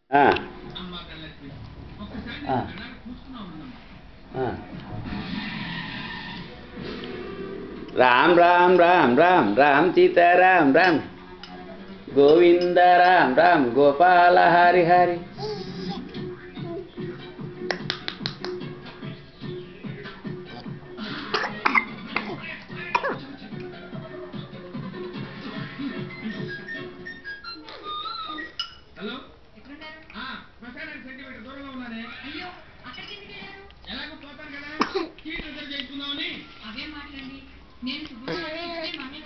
ఆ, అమ్మ ధనలక్ష్మి ఒక్కసారి ఆ. నేను కళ్ళారా చూసుకున్నా ఉన్నాను ఆ. రామ్ రామ్ రామ్ రామ్ రామ్ సీతారాం రామ్ గోవింద రామ్ రామ్ గోపాల హరి హరి హలో ఎక్కడున్నారు ఆ శ్మశానానికి సెంటీమీటర్ దూరంలో ఉన్నానే అయ్యో అక్కడికి ఎందుకు వెళ్ళారు ఎలాగో పోతాను కదా సీట్ రిజర్వ్ చేసుకుందామని అవే మాట్లాడండి నేను శుభ్రంగా ఇక్కడే మానే